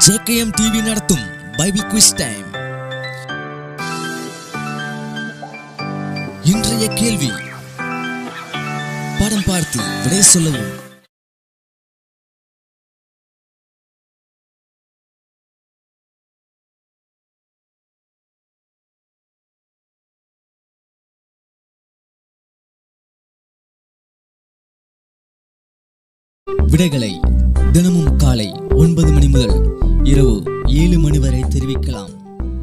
JKM TV நடத்தும் Bible quiz time இன்றைய கேள்வி படம் பார்த்து விடை சொல்லவும் விடைகளை தினமும் காலை ஒன்பது மணி முதல் இரவு ஏழு மணி வரை தெரிவிக்கலாம்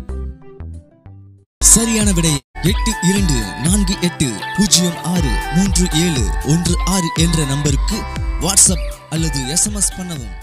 சரியான விடை எட்டு இரண்டு நான்கு எட்டு பூஜ்ஜியம் ஆறு மூன்று ஏழு ஒன்று ஆறு என்ற நம்பருக்கு வாட்ஸ்அப் அல்லது எஸ்எம்எஸ் பண்ணவும்